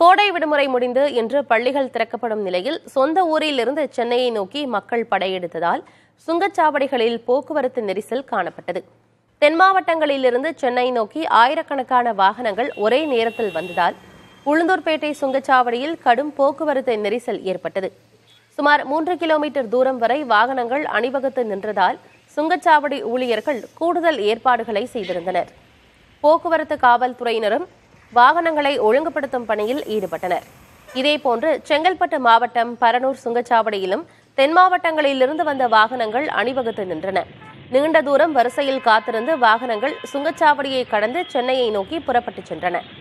கோடை விடுமுறை முடிந்து இன்று பள்ளிகள் திறக்கப்படும் நிலையில் சொந்த ஊரில் இருந்து சென்னையை நோக்கி மக்கள் படையெடுத்ததால் சுங்கச்சாவடிகளில் போக்குவரத்து நெரிசல் காணப்பட்டது தென் மாவட்டங்களிலிருந்து சென்னை நோக்கி ஆயிரக்கணக்கான வாகனங்கள் ஒரே நேரத்தில் வந்ததால் உளுந்தூர்பேட்டை சுங்கச்சாவடியில் கடும் போக்குவரத்து நெரிசல் ஏற்பட்டது சுமார் மூன்று கிலோமீட்டர் தூரம் வரை வாகனங்கள் அணிவகுத்து நின்றதால் சுங்கச்சாவடி ஊழியர்கள் கூடுதல் ஏற்பாடுகளை செய்திருந்தனர் போக்குவரத்து காவல்துறையினரும் வாகனங்களை ஒழுங்குபடுத்தும் பணியில் ஈடுபட்டனர் இதேபோன்று செங்கல்பட்டு மாவட்டம் பரனூர் சுங்கச்சாவடியிலும் தென் மாவட்டங்களிலிருந்து வந்த வாகனங்கள் அணிவகுத்து நின்றன நீண்ட தூரம் வரிசையில் காத்திருந்து வாகனங்கள் சுங்கச்சாவடியை கடந்து சென்னையை நோக்கி புறப்பட்டுச் சென்றன